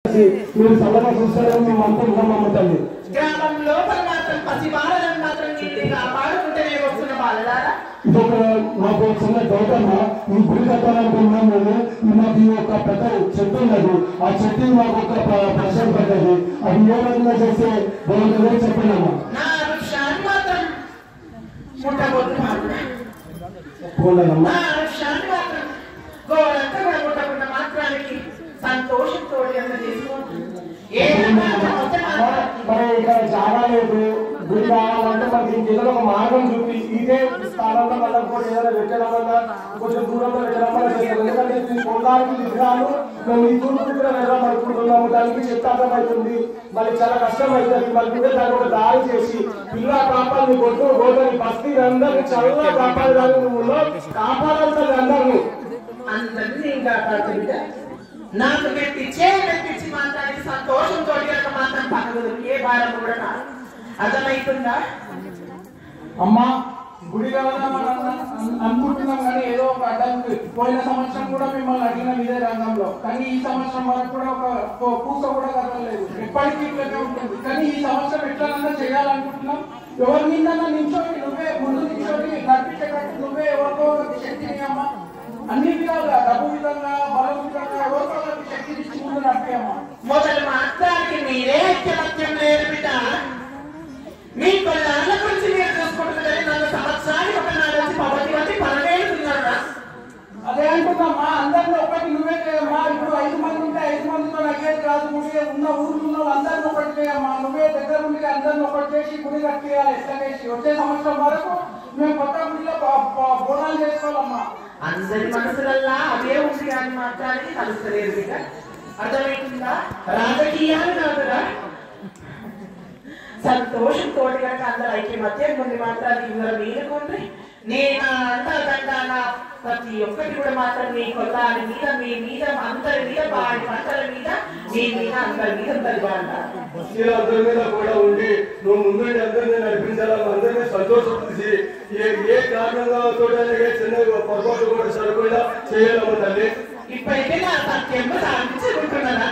మీరు చల్లగా చూస్తారని మేము అనుకుంటున్నాం అమ్మ తల్లి గ్రామం లోపల మాత్రం పసి బాలలను మాత్రం నీళ్ళు కాపాడుకుంటూనే వస్తున్న బాలలారా ఇదొక మాకు ఒక చిన్న డౌట్ అన్న ఈ గుడి కట్టాలనుకున్నాం మేము మాకు ఈ యొక్క పెద్ద చెట్టు ఉన్నది ఆ చెట్టు మాకు ఒక ప్ర- ప్రశ్న పడ్డది అది ఏ విధంగా చేస్తే బాగుంటుందో చెప్పండి అమ్మా నా వృక్షాన్ని మాత్రం ముట్టబోతున్నాను పోలేదమ్మా నా వృక్షాన్ని మాత్రం గోడంతా కూడా ముట్టకుండా మాత్రానికి సంతోషంతో ఎంత చేసుకుంటుంది ఏ మాత్రం వస్తే మాత్రం మరి ఇక్కడ జాగా లేదు గుడి కావాలంటే మనకి ఇంకేదో ఒక మార్గం చూపి ఇదే స్థానంలో మనం కూడా ఏదైనా పెట్టడం వల్ల కొంచెం దూరంలో పెట్టడం వల్ల చేస్తాం ఎందుకంటే ఈ కొండాలకి విగ్రహాలు మేము ఈ తూర్పు కూడా వెళ్దాం అనుకుంటున్నాము దానికి చెత్త అర్థమవుతుంది మళ్ళీ చాలా కష్టం అవుతుంది మళ్ళీ కూడా దానికి ఒక దారి చేసి పిల్ల పాపాలని కొట్టు గోడని బస్తీ అందరినీ చల్లగా కాపాడాలని నువ్వు ఉన్నావు. కాపాడాలి అందరినీ అందరినీ ఇంకా కాకుండా నాకు మెప్పించే మెప్పించి మాత్రానికి సంతోషంతో కనుక మాత్రం పక్కన ఏ భారం కూడా కాదు అర్థమవుతుందా అమ్మా గుడి కావాలని అను- అనుకుంటున్నాం కానీ ఏదో ఒక అడ్డంకి పోయిన సంవత్సరం కూడా మిమ్మల్ని అడిగిన ఇదే రంగంలో కానీ ఈ సంవత్సరం వరకు కూడా ఒక ఒక పూస కూడా కదలలేదు ఎప్పటికీ ఇట్లనే ఉంటుంది కానీ ఈ సంవత్సరం ఎట్లనన్నా చేయాలనుకుంటున్నాం ఎవరి మీద నించోని నువ్వే ముందు నించోని నడిపించేటట్టు నువ్వే ఎవరికో ఒకరికి శక్తిని అమ్మా అన్ని విధాలుగా డబ్బు విధంగా బలం విధంగా ఎవరికో ఒకరికి శక్తిని ఇచ్చి ముందు నడిపేయమ్మా మొదలు మాత్రానికి మీరే ఐక్యమత్యం లేదు బిడ్డ మీ కొన్నాళ్ళ గురించి మీరు చూసుకుంటున్నారని నన్ను సంవత్సరానికి ఒక నాడు వచ్చి పవతి వచ్చి పరమేడుతున్నారా అదే అంటున్నామ్మా అందరిలో ఒకటి నువ్వే చేయమ్మా ఇప్పుడు ఐదు మంది ఉంటే ఐదు మందితో అయ్యేది కాదు గుడి ఉన్న ఊర్లు ఉన్న అందరిని ఒకటి చేయమ్మా నువ్వే దగ్గర ఉండి అందరిని ఒకటి చేసి గుడి కట్టేయాలి ఎట్లాగేసి వచ్చే సంవత్సరం వరకు మేము కొత్త గుడిలో బ- బ- బోనాలు చేసుకోవాలమ్మా అందరి మనసులల్లా అదే ఉంది కానీ మాత్రానికి కలుస్తలేదు బిడ్డ అర్థమవుతుందా రాజకీయాలు కాదురా సంతోషంతో కనుక అందరు ఐక్యమత్యం ముందు మాత్రానికి ఇద్దరు మీరుకోండి నేను అంతదండ నా ప్రతి ఒక్కటి కూడా మాత్రం మీ కొల్లాని మీద మీ మీద అందరి మీద వాడి పంటల మీద మీ మీద అందరి మీద అందరి బాగా బస్తీలో అందరి మీద కూడా ఉండి నువ్వు ముందుండి అందరినీ నడిపించాలని అందరినీ సంతోషపరిచి ఏ ఏ కారణంగా చూడాలి ఏ చిన్న పొరపాటు కూడా సరిపోయినా చేయాలమ్మ తల్లి ఇప్పటికే నా సత్యం సాధించుకుంటున్నారా